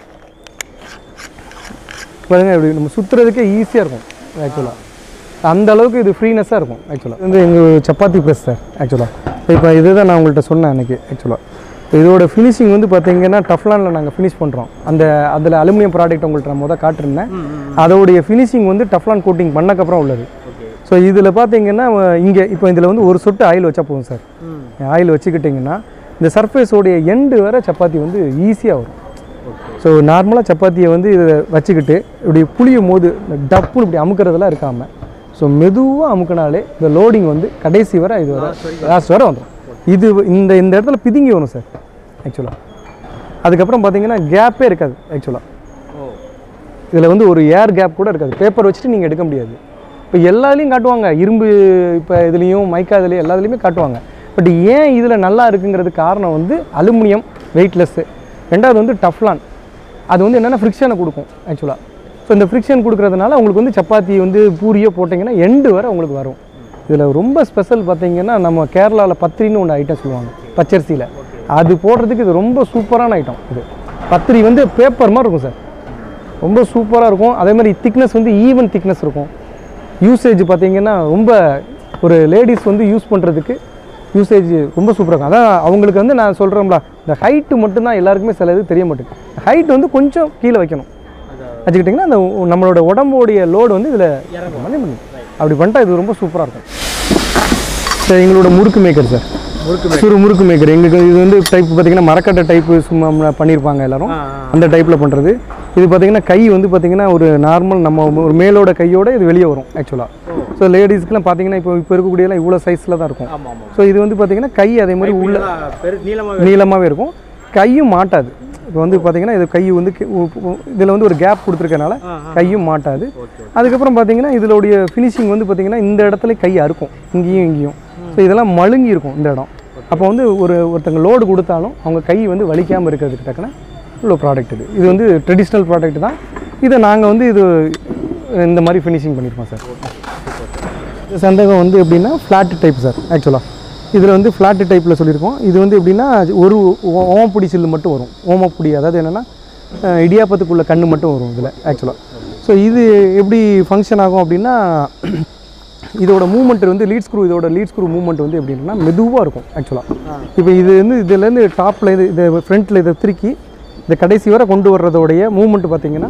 பாருங்க இப்படி நம்ம சுற்றுறதுக்கே ஈஸியாக இருக்கும் ஆக்சுவலாக அந்த அளவுக்கு இது ஃப்ரீனஸாக இருக்கும் ஆக்சுவலாக வந்து எங்கள் சப்பாத்தி ப்ரெஸ் சார் ஆக்சுவலாக இப்போ இதுதான் நான் உங்கள்கிட்ட சொன்னேன் அன்றைக்கி ஆக்சுவலாக இதோட ஃபினிஷிங் வந்து பார்த்தீங்கன்னா டஃப்லானில் நாங்கள் ஃபினிஷ் பண்ணுறோம் அந்த அதில் அலுமினியம் ப்ராடக்ட் உங்கள்கிட்ட நான் முத காட்டிருந்தேன் அதோடைய ஃபினிஷிங் வந்து டஃப்லான் கோட்டிங் பண்ணக்கப்புறம் உள்ளது ஸோ இதில் பார்த்தீங்கன்னா இங்கே இப்போ இதில் வந்து ஒரு சொட்டு ஆயில் வச்சா போதும் சார் ஆயில் வச்சுக்கிட்டிங்கன்னா இந்த சர்ஃபேஸோடைய எண்டு வர சப்பாத்தி வந்து ஈஸியாக வரும் ஸோ நார்மலாக சப்பாத்தியை வந்து இதை வச்சுக்கிட்டு இப்படி புளியும் போது இந்த டப்புன்னு இப்படி அமுக்கிறதெல்லாம் இருக்காமல் ஸோ மெதுவாக அமுக்கினாலே இந்த லோடிங் வந்து கடைசி வரை இது வர லாஸ்ட் வரை வந்துடும் இது இந்த இந்த இடத்துல பிதுங்கி வரும் சார் ஆக்சுவலாக அதுக்கப்புறம் பார்த்தீங்கன்னா கேப்பே இருக்காது ஆக்சுவலாக ஓ இதில் வந்து ஒரு ஏர் கேப் கூட இருக்காது பேப்பர் வச்சுட்டு நீங்கள் எடுக்க முடியாது இப்போ எல்லாத்துலேயும் காட்டுவாங்க இரும்பு இப்போ இதுலேயும் மைக்கா இதுலேயும் எல்லா இதுலேயுமே காட்டுவாங்க பட் ஏன் இதில் நல்லா இருக்குங்கிறதுக்கு காரணம் வந்து அலுமினியம் வெயிட்லெஸ்ஸு ரெண்டாவது வந்து டஃப்லான் அது வந்து என்னென்னா ஃப்ரிக்ஷனை கொடுக்கும் ஆக்சுவலாக ஸோ இந்த ஃப்ரிக்ஷன் கொடுக்கறதுனால உங்களுக்கு வந்து சப்பாத்தி வந்து பூரியோ போட்டிங்கன்னா எண்டு வரை உங்களுக்கு வரும் இதில் ரொம்ப ஸ்பெஷல் பார்த்தீங்கன்னா நம்ம கேரளாவில் பத்திரின்னு ஒன்று ஐட்டம் சொல்லுவாங்க பச்சரிசியில் அது போடுறதுக்கு இது ரொம்ப சூப்பரான ஐட்டம் இது பத்திரி வந்து பேப்பர் மாதிரி இருக்கும் சார் ரொம்ப சூப்பராக இருக்கும் அதே மாதிரி திக்னஸ் வந்து ஈவன் திக்னஸ் இருக்கும் யூசேஜ் பார்த்தீங்கன்னா ரொம்ப ஒரு லேடிஸ் வந்து யூஸ் பண்ணுறதுக்கு யூசேஜ் ரொம்ப சூப்பராக இருக்கும் அதான் அவங்களுக்கு வந்து நான் சொல்கிறோம்ல இந்த ஹைட்டு மட்டும்தான் எல்லாருக்குமே சில இது தெரிய மாட்டேங்குது ஹைட் வந்து கொஞ்சம் கீழே வைக்கணும் வச்சுக்கிட்டிங்கன்னா அந்த உ- நம்மளோட உடம்போடைய லோடு வந்து இதில் பண்ணி பண்ணி அப்படி பண்ணிட்டா இது ரொம்ப சூப்பராக இருக்கும் சார் எங்களோட முறுக்கு மேக்கர் சார் முறுக்கு சுரு முறுக்கு மேக்கர் எங்களுக்கு இது வந்து டைப் பார்த்தீங்கன்னா மரக்கட்டை டைப்பு சும்மா ம- பண்ணியிருப்பாங்க எல்லாரும் ஆ, அந்த டைப்பில் பண்ணுறது இது பார்த்தீங்கன்னா கை வந்து பார்த்தீங்கன்னா ஒரு நார்மல் நம்ம ஒரு மேலோட கையோட இது வெளியே வரும் ஆக்சுவலாக ஸோ லேடிஸ்க்குலாம் பார்த்தீங்கன்னா இப்போ இப்போ இருக்கக்கூடியலாம் இவ்வளோ சைஸில் தான் இருக்கும் ஆமாம் ஆமாம் ஸோ இது வந்து பார்த்தீங்கன்னா கை அதே மாதிரி உள்ள பெரு நீளமாக நீளமாகவே இருக்கும் கையும் மாட்டாது இப்போ வந்து பார்த்தீங்கன்னா இது கை வந்து இதில் வந்து ஒரு கேப் கொடுத்துருக்கனால ஆ, கையும் மாட்டாது ஓகே அதுக்கப்புறம் பார்த்தீங்கன்னா இதோடைய ஃபினிஷிங் வந்து பார்த்தீங்கன்னா இந்த இடத்துல கை அறுக்கும் இங்கேயும் இங்கேயும் ஸோ இதெல்லாம் மழுங்கி இருக்கும் இந்த இடம் அப்போ வந்து ஒரு ஒருத்தங்க லோடு கொடுத்தாலும் அவங்க கை வந்து வலிக்காமல் இருக்கிறதுக்கு தக்கன உள்ள ப்ராடக்ட் இது இது வந்து ட்ரெடிஷ்னல் ப்ராடக்ட் தான் இதை நாங்கள் வந்து இது இந்த மாதிரி ஃபினிஷிங் பண்ணியிருப்போம் சார் இந்த சந்தகம் வந்து எப்படின்னா ஃப்ளாட் டைப் சார் ஆக்சுவலாக இதில் வந்து ஃப்ளாட் டைப்பில் சொல்லியிருக்கோம் இது வந்து எப்படின்னா ஒரு ஓ- ஓமப்புடி சில்லு மட்டும் வரும் ஓமப்புடி அதாவது என்னென்னா இடியாப்பத்துக்குள்ள கண்ணு மட்டும் வரும் இதில் ஆக்சுவலாக ஸோ இது எப்படி ஃபங்க்ஷன் ஆகும் அப்படின்னா இதோட மூமெண்ட் வந்து லீட் ஸ்க்ரூ இதோட லீட் ஸ்க்ரூ மூமெண்ட் வந்து எப்படின்னா மெதுவாக இருக்கும் ஆக்சுவலாக இப்போ இது வந்து இதுலேருந்து டாப்பில் இது இது ஃப்ரண்ட்டில் இதை திருக்கி இந்த கடைசி வரை கொண்டு வர்றதோடைய மூமெண்ட் பார்த்தீங்கன்னா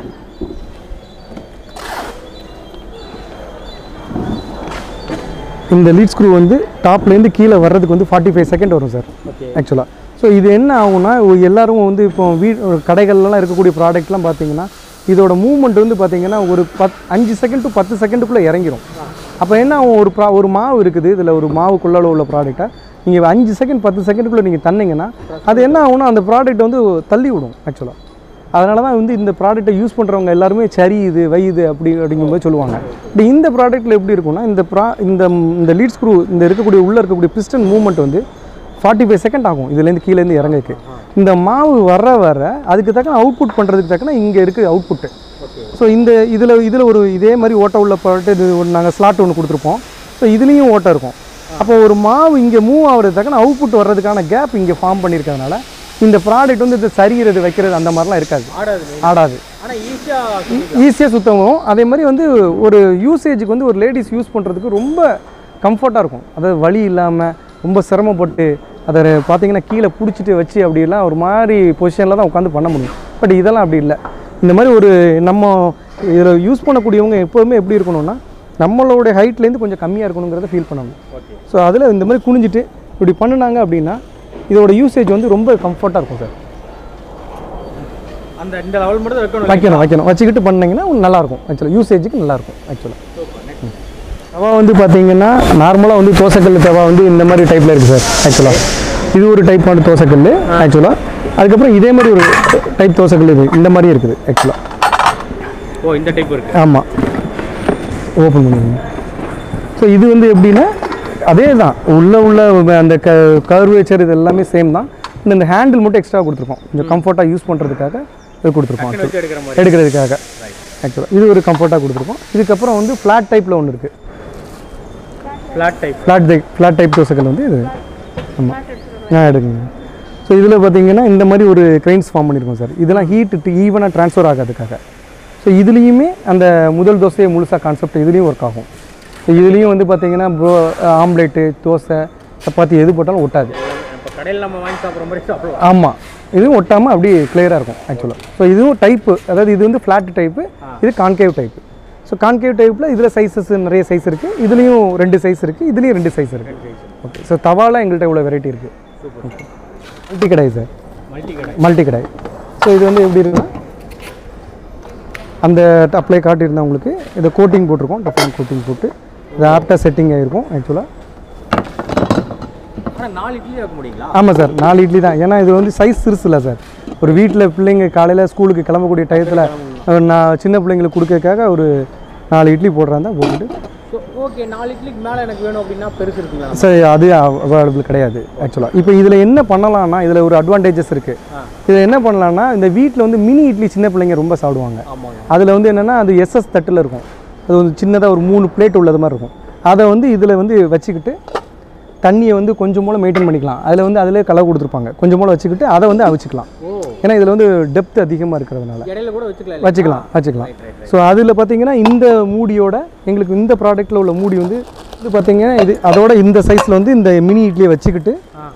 இந்த லீட் ஸ்க்ரூ வந்து டாப்லேருந்து கீழே வர்றதுக்கு வந்து ஃபார்ட்டி ஃபைவ் செகண்ட் வரும் சார் ஓகே ஆக்சுவலாக ஸோ இது என்ன ஆகும்னா ஒ- எல்லாரும் வந்து இப்போ வீ கடைகள்லாம் இருக்கக்கூடிய ப்ராடக்ட்லாம் பார்த்தீங்கன்னா இதோட மூவ்மெண்ட் வந்து பார்த்தீங்கன்னா ஒரு பத் அஞ்சு செகண்ட் டு பத்து செகண்டுக்குள்ளே இறங்கிரும் அப்போ என்ன ஆகும் ஒரு ப்ரா ஒரு மாவு இருக்குது இதில் ஒரு மாவுக்குள்ளால உள்ள ப்ராடக்ட்டை நீங்கள் அஞ்சு செகண்ட் பத்து செகண்டுக்குள்ளே நீங்கள் தந்தீங்கன்னா அது என்ன ஆகும்னா அந்த ப்ராடக்ட் வந்து தள்ளி விடும் ஆக்சுவலாக அதனால தான் வந்து இந்த ப்ராடக்ட்டை யூஸ் பண்ணுறவங்க எல்லாருமே சரி இது வையுது அப்படி அப்படிங்கும்போது சொல்லுவாங்க பட் இந்த ப்ராடக்ட்டில் எப்படி இருக்கும்னா இந்த ப்ரா இந்த இந்த லீட் ஸ்க்ரூ இந்த இருக்கக்கூடிய உள்ளே இருக்கக்கூடிய பிஸ்டன் மூவ்மெண்ட் வந்து ஃபார்ட்டி ஃபைவ் செகண்ட் ஆகும் இதுலேருந்து கீழேருந்து இறங்கக்கு இந்த மாவு வர வர அதுக்கு தக்கன அவுட்புட் பண்ணுறதுக்கு தக்கன இங்கே இருக்குது அவுட்புட்டு ஸோ இந்த இதில் இதில் ஒரு இதே மாதிரி ஓட்டை உள்ள ப்ராடக்ட் இது நாங்கள் ஸ்லாட் ஒன்று கொடுத்துருப்போம் ஸோ இதுலேயும் ஓட்டை இருக்கும் அப்போ ஒரு மாவு இங்கே மூவ் ஆகுறது தக்கன அவுட்புட் வர்றதுக்கான கேப் இங்கே ஃபார்ம் பண்ணியிருக்கிறதுனால இந்த ப்ராடக்ட் வந்து இது சரிகிறது வைக்கிறது அந்த மாதிரிலாம் இருக்காது ஆடாது ஆடாது ஆனால் ஈஸியாக ஈஸியாக சுத்தவும் அதே மாதிரி வந்து ஒரு யூசேஜுக்கு வந்து ஒரு லேடிஸ் யூஸ் பண்ணுறதுக்கு ரொம்ப கம்ஃபர்ட்டாக இருக்கும் அதாவது வலி இல்லாமல் ரொம்ப சிரமப்பட்டு அதை பார்த்தீங்கன்னா கீழே பிடிச்சிட்டு வச்சு அப்படிலாம் ஒரு மாதிரி பொசிஷனில் தான் உட்காந்து பண்ண முடியும் பட் இதெல்லாம் அப்படி இல்லை இந்த மாதிரி ஒரு நம்ம இதில் யூஸ் பண்ணக்கூடியவங்க எப்போதுமே எப்படி இருக்கணும்னா நம்மளோட ஹைட்லேருந்து கொஞ்சம் கம்மியாக இருக்கணுங்கிறத ஃபீல் பண்ணணும் ஓகே ஸோ அதில் இந்த மாதிரி குனிஞ்சிட்டு இப்படி பண்ணினாங்க அப்படின்னா இதோட யூசேஜ் வந்து ரொம்ப கம்ஃபர்ட்டாக இருக்கும் சார் அந்த இந்த லெவல் மட்டும் தான் வைக்கணும் வைக்கணும் வைக்கணும் வச்சுக்கிட்டு பண்ணீங்கன்னா நல்லாயிருக்கும் ஆக்சுவலாக யூசேஜுக்கு நல்லாயிருக்கும் ஆக்சுவலாக தவா வந்து பார்த்தீங்கன்னா நார்மலாக வந்து தோசைக்கல் தவா வந்து இந்த மாதிரி டைப்பில் இருக்குது சார் ஆக்சுவலாக இது ஒரு டைப்பான தோசைக்கல் ஆக்சுவலாக அதுக்கப்புறம் இதே மாதிரி ஒரு டைப் தோசைக்கல் இது இந்த மாதிரி இருக்குது ஆக்சுவலாக ஓ இந்த டைப் இருக்கு ஆமாம் ஓப்பன் பண்ணிடுங்க ஸோ இது வந்து எப்படின்னா அதே தான் உள்ளே உள்ள அந்த க கர்வேச்சர் இது எல்லாமே சேம் தான் இந்த இந்த ஹேண்டில் மட்டும் எக்ஸ்ட்ரா கொடுத்துருக்கோம் கொஞ்சம் கம்ஃபர்ட்டாக யூஸ் பண்ணுறதுக்காக இது கொடுத்துருக்கோம் actually. வச்சு எடுக்கிற மாதிரி எடுக்கிறதுக்காக ஆக்சுவலாக இது ஒரு கம்ஃபர்ட்டாக கொடுத்துருக்கோம் இதுக்கப்புறம் வந்து ஃப்ளாட் டைப்பில் ஒன்று இருக்குது flat type flat type flat type தோசைகள் வந்து இது ஆமாம் ஆ எடுக்குங்க ஸோ இதில் பார்த்தீங்கன்னா இந்த மாதிரி ஒரு கிரெயின்ஸ் ஃபார்ம் பண்ணியிருக்கோம் சார் இதெல்லாம் ஹீட் ஈவனாக ட்ரான்ஸ்ஃபர் ஆகாதுக்காக ஸோ இதுலேயுமே அந்த முதல் தோசையை முழுசாக கான்செப்ட் இதுலேயும் ஒர்க் ஆகும் ஸோ இதுலேயும் வந்து பார்த்தீங்கன்னா ப்ரோ ஆம்லேட்டு தோசை சப்பாத்தி எது போட்டாலும் ஒட்டாது இப்போ கடையில் நம்ம வாங்கி சாப்பிட்ற மாதிரி சாப்பிடலாம் ஆமாம் இதுவும் ஒட்டாமல் அப்படியே கிளியராக இருக்கும் ஆக்சுவலாக ஸோ இதுவும் டைப்பு அதாவது இது வந்து ஃப்ளாட் டைப்பு இது கான்கேவ் டைப்பு ஸோ கான்கேவ் டைப்பில் இதில் சைஸஸ் நிறைய சைஸ் இருக்குது இதுலேயும் ரெண்டு சைஸ் இருக்குது இதுலேயும் ரெண்டு சைஸ் இருக்குது ஓகே ஸோ தவாலாம் எங்கள்கிட்ட இவ்வளோ வெரைட்டி இருக்குது multi kadai sir multi kadai multi kadai so இது வந்து எப்படி இருக்குன்னா அந்த அப்ளை காட்டியிருந்தேன் உங்களுக்கு இதை கோட்டிங் போட்டிருக்கோம் டஃபான் கோட்டிங் போட்டு இது ஆப்டாக செட்டிங் ஆகிருக்கும் ஆக்சுவலாக ஆனால் நாலு இட்லி வைக்க முடியுங்களா ஆமாம் சார் நாலு இட்லி தான் ஏன்னா இது வந்து சைஸ் சிறுசுல சார் ஒரு வீட்டில் பிள்ளைங்க காலையில் ஸ்கூலுக்கு கிளம்பக்கூடிய டயத்தில் நான் சின்ன பிள்ளைங்களுக்கு கொடுக்கறதுக்காக ஒரு நாலு இட்லி போடுறாங்க போட்டுட்டு ஸோ ஓகே நாலு இட்லிக்கு மேலே எனக்கு வேணும் அப்படின்னா பெருசு இருக்குங்களா சார் அது அவைலபிள் கிடையாது ஆக்சுவலாக இப்போ இதில் என்ன பண்ணலாம்னா இதில் ஒரு அட்வான்டேஜஸ் இருக்குது இதில் என்ன பண்ணலாம்னா இந்த வீட்டில் வந்து மினி இட்லி சின்ன பிள்ளைங்க ரொம்ப சாப்பிடுவாங்க ஆமாங்க அதில் வந்து என்னென்னா அது எஸ்எஸ் தட்டில் இருக்கும் அது வந்து சின்னதாக ஒரு மூணு பிளேட் உள்ளது மாதிரி இருக்கும் அதை வந்து இதில் வந்து வச்சுக்கிட்டு தண்ணியை வந்து கொஞ்சம் போல் மெயின்டைன் பண்ணிக்கலாம் அதில் வந்து அதிலே கலர் கொடுத்துருப்பாங்க கொஞ்சம் போல் வச்சுக்கிட்டு அதை வந்து அவிச்சிக்கலாம் ஓ ஏன்னா இதில் வந்து டெப்த் அதிகமாக இருக்கிறதுனால இடையில கூட வச்சுக்கலாம் வச்சுக்கலாம் வச்சுக்கலாம் ஸோ அதில் பார்த்தீங்கன்னா இந்த மூடியோட எங்களுக்கு இந்த ப்ராடக்ட்டில் உள்ள மூடி வந்து இது பார்த்தீங்கன்னா இது அதோட இந்த சைஸில் வந்து இந்த மினி இட்லியை வச்சுக்கிட்டு ஆ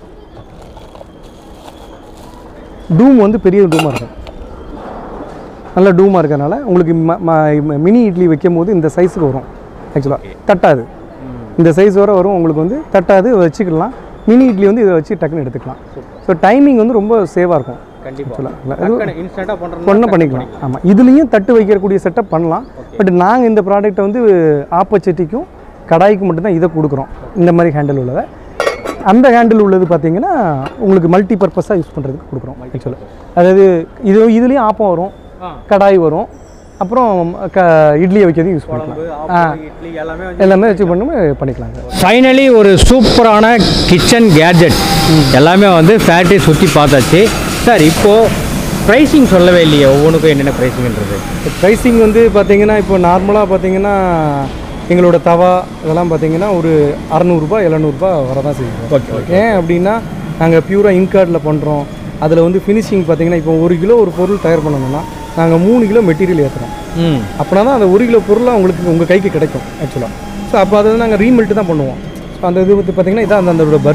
டூம் வந்து பெரிய டூமாக இருக்கும் நல்ல டூமாக இருக்கறனால உங்களுக்கு ம- ம- மினி இட்லி வைக்கும் போது இந்த சைஸுக்கு வரும் ஆக்சுவலாக தட்டாது இந்த சைஸ் வர வரும் உங்களுக்கு வந்து தட்டாது வச்சுக்கலாம் மினி இட்லி வந்து இதை வச்சு டக்குன்னு எடுத்துக்கலாம் ஸோ டைமிங் வந்து ரொம்ப சேவாக இருக்கும் கண்டிப்பாக ஆக்சுவலாக இன்ஸ்டண்ட்டாக பண்ணுறது பண்ண பண்ணிக்கலாம் ஆமாம் இதுலேயும் தட்டு வைக்கக்கூடிய செட்டப் பண்ணலாம் பட் நாங்கள் இந்த ப்ராடக்ட்டை வந்து ஆப்பச்சட்டிக்கும் கடாய்க்கு மட்டும்தான் இதை கொடுக்குறோம் இந்த மாதிரி ஹேண்டில் உள்ளதை அந்த ஹேண்டில் உள்ளது பார்த்தீங்கன்னா உங்களுக்கு மல்டி பர்பஸாக யூஸ் பண்ணுறதுக்கு கொடுக்குறோம் ஆக்சுவலாக அதாவது இது இதுலேயும் ஆப்பம் வரும் ஆ கடாய் வரும் அப்புறம் க இட்லியை வைக்கிறதுக்கு யூஸ் பண்ணிக்கலாம் ஆ இட்லி எல்லாமே எல்லாமே வச்சு பண்ணுமே பண்ணிக்கலாம் சார் ஃபைனலி ஒரு சூப்பரான கிச்சன் கேஜெட் எல்லாமே வந்து ஃபேக்ட்ரி சுற்றி பார்த்தாச்சு சார் இப்போது ப்ரைஸிங் சொல்லவே இல்லையே ஒவ்வொன்றுக்கும் என்னென்ன ப்ரைஸிங்ன்றது ப்ரைஸிங் வந்து பார்த்தீங்கன்னா இப்போ நார்மலாக பார்த்தீங்கன்னா எங்களோட தவா இதெல்லாம் பார்த்தீங்கன்னா ஒரு அறநூறுபா எழுநூறுபா வரதான் செய்யும் ஓகே ஏன் அப்படின்னா நாங்கள் பியூராக இன்கார்டில் பண்ணுறோம் அதில் வந்து ஃபினிஷிங் பார்த்தீங்கன்னா இப்போ ஒரு கிலோ ஒரு பொருள் தயார் பண்ணணும்னா நாங்கள் மூணு கிலோ மெட்டீரியல் ஏற்றுறோம் ம் அப்படின்னா தான் அந்த ஒரு கிலோ பொருளாக உங்களுக்கு உங்கள் கைக்கு கிடைக்கும் ஆக்சுவலாக ஸோ அப்போ அதை நாங்கள் ரீமெல்ட்டு தான் பண்ணுவோம் ஸோ அந்த இது வந்து பார்த்தீங்கன்னா இதான் அந்த அதோட பரு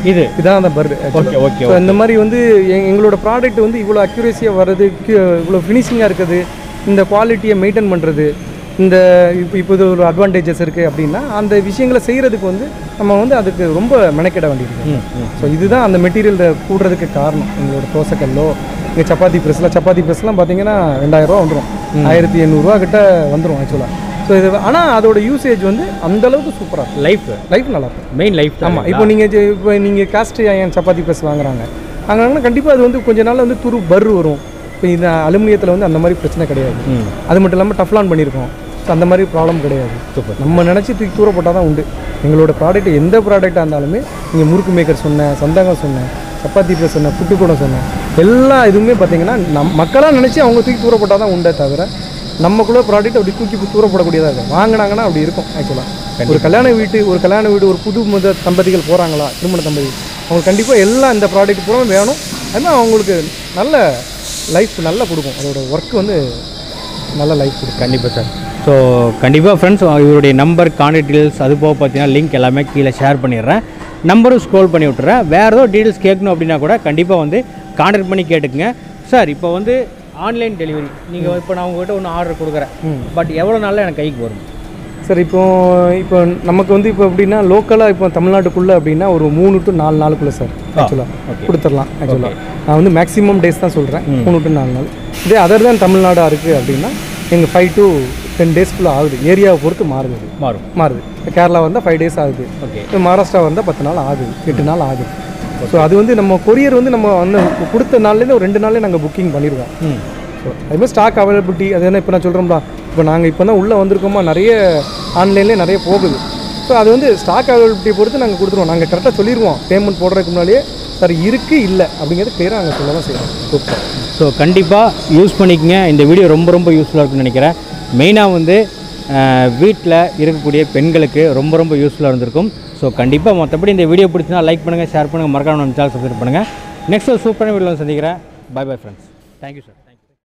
இது இதான் அந்த பர்டு ஓகே ஓகே ஸோ இந்த மாதிரி வந்து எங்- எங்களோட ப்ராடக்ட் வந்து இவ்வளோ அக்யூரேசியாக வர்றது கு- இவ்வளோ ஃபினிஷிங்காக இருக்குது இந்த குவாலிட்டியை மெயின்டைன் பண்ணுறது இந்த இப்போ இப்போ இது ஒரு அட்வான்டேஜஸ் இருக்குது அப்படின்னா அந்த விஷயங்களை செய்கிறதுக்கு வந்து நம்ம வந்து அதுக்கு ரொம்ப மெனக்கெட வேண்டியிருக்கு ம் ம் ஸோ இதுதான் அந்த மெட்டீரியல் கூடுறதுக்கு காரணம் எங்களோட தோசைக்கல்லோ இங்கே சப்பாத்தி ப்ரெஸ்லாம் சப்பாத்தி ப்ரெஸ்லாம் பார்த்தீங்கன்னா ரெண்டாயிரரூவா வந்துடும் ஆயிரத்தி எண்ணூறுரூவா கிட்ட வந்துடும் ஆக்சுவலாக ஸோ இது ஆனால் அதோட யூசேஜ் வந்து அந்த அளவுக்கு சூப்பராக இருக்கும் லைஃப் லைஃப் நல்லாயிருக்கும் மெயின் லைஃப் ஆமாம் இப்போ நீங்கள் இப்போ நீங்கள் காஸ்ட் ஏன் சப்பாத்தி ப்ரெஸ் வாங்குறாங்க வாங்குறாங்கன்னா கண்டிப்பாக அது வந்து கொஞ்ச நாள்ல வந்து துரு பர் வரும் இப்போ இந்த அலுமினியத்தில் வந்து அந்த மாதிரி பிரச்சனை கிடையாது ம் அது மட்டும் இல்லாமல் டஃப்லான் பண்ணியிருக்கோம் ஸோ அந்த மாதிரி ப்ராப்ளம் கிடையாது சூப்பர் நம்ம நினச்சி தூக்கி தூர போட்டால் தான் உண்டு எங்களோட ப்ராடக்ட் எந்த ப்ராடக்டாக இருந்தாலுமே நீங்கள் முறுக்கு மேக்கர் சொன்னேன் சந்தாங்கம் சொன்னேன் சப்பாத்தி ப்ரெஸ் சொன்னேன் புட்டுக்கூடம் சொன்னேன் எல்லா இதுவுமே பார்த்தீங்கன்னா நம் மக்களாக நினச்சி அவங்க தூக்கி தூர போட்டால் தான் உண்டே தவிர நம்மக்குள்ள ப்ராடக்ட் அப்படி தூக்கி தூர போடக்கூடியதாக இருக்கும் வாங்கினாங்கன்னா அப்படி இருக்கும் ஆக்சுவலாக ஒரு கல்யாண வீட்டு ஒரு கல்யாண வீடு ஒரு புது முத தம்பதிகள் போகிறாங்களா திருமண தம்பதி அவங்க கண்டிப்பாக எல்லாம் இந்த ப்ராடக்ட் பூரா வேணும் அதுதான் அவங்களுக்கு நல்ல லைஃப் நல்லா கொடுக்கும் அதோட ஒர்க் வந்து நல்ல லைஃப் கொடுக்கும் கண்டிப்பாக சார் ஸோ கண்டிப்பாக ஃப்ரெண்ட்ஸ் இவருடைய நம்பர் கான்டாக்ட் டீடைல்ஸ் அது போக பார்த்தீங்கன்னா லிங்க் எல்லாமே கீழே ஷேர் பண்ணிடுறேன் நம்பரும் ஸ்க்ரோல் பண்ணி விட்டுறேன் வேறு ஏதோ டீடைல்ஸ் கேட்கணும் அப்படின்னா கூட கண்டிப்பாக வந்து கான்டாக்ட் பண்ணி கேட்டுக்குங்க சார் இப்போ வந்து ஆன்லைன் டெலிவரி நீங்கள் இப்போ நான் உங்ககிட்ட ஒன்று ஆர்டர் கொடுக்குறேன் பட் எவ்வளோ நாளில் எனக்கு கைக்கு வரும் சார் இப்போ இப்போ நமக்கு வந்து இப்போ எப்படின்னா லோக்கலாக இப்போ தமிழ்நாட்டுக்குள்ளே அப்படின்னா ஒரு மூணு டு நாலு நாளுக்குள்ளே சார் ஆக்சுவலாக okay. கொடுத்துடலாம் ஆக்சுவலாக நான் வந்து மேக்ஸிமம் டேஸ் தான் சொல்கிறேன் மூணு டு நாலு நாள் இதே அதர் தான் தமிழ்நாடாக இருக்குது அப்படின்னா எங்கள் ஃபைவ் டு டென் டேஸ்க்குள்ளே ஆகுது ஏரியாவை பொறுத்து மாறுது அது. மாறும் மாறுது இப்போ கேரளா வந்தால் ஃபைவ் டேஸ் ஆகுது ஓகே இப்போ மகாராஷ்டிரா வந்தால் பத்து நாள் ஆகுது எட்டு நாள் ஆகுது ஸோ அது வந்து நம்ம கொரியர் வந்து நம்ம வந்து கொடுத்த நாள்லேருந்து ஒரு ரெண்டு நாள்லேயே நாங்கள் புக்கிங் பண்ணிடுவோம் ம் ஸோ அதுமாதிரி ஸ்டாக் அவைலபிலிட்டி அது என்ன இப்போ நான் சொல்கிறோம்ல இப்போ நாங்கள் இப்போ தான் உள்ளே வந்திருக்கோமா நிறைய ஆன்லைன்லேயே நிறைய போகுது ஸோ அது வந்து ஸ்டாக் அவைலபிலிட்டியை பொறுத்து நாங்கள் கொடுத்துருவோம் நாங்கள் கரெக்டாக சொல்லிடுவோம் பேமெண்ட் போடுறதுக்கு முன்னாடியே சார் இருக்குது இல்லை அப்படிங்கிறது கிளியராக நாங்கள் சொல்ல தான் செய்வோம் சூப்பர் ஸோ கண்டிப்பாக யூஸ் பண்ணிக்கங்க இந்த வீடியோ ரொம்ப ரொம்ப யூஸ்ஃபுல்லாக இருக்கும்னு நினைக்கிறேன் மெயினாக வந்து வீட்டில் இருக்கக்கூடிய பெண்களுக்கு ரொம்ப ரொம்ப யூஸ்ஃபுல்லாக இருந்திருக்கும் ஸோ கண்டிப்பாக மற்றபடி இந்த வீடியோ பிடிச்சினா லைக் பண்ணுங்கள் ஷேர் பண்ணுங்கள் மறக்காம நம்ம சேனல் சப்ஸ்கிரைப் பண்ணுங்கள் நெக்ஸ்ட் ஒரு சூப்பரான வீடியோவில் சந்திக்கிறேன் bye bye friends thank you sir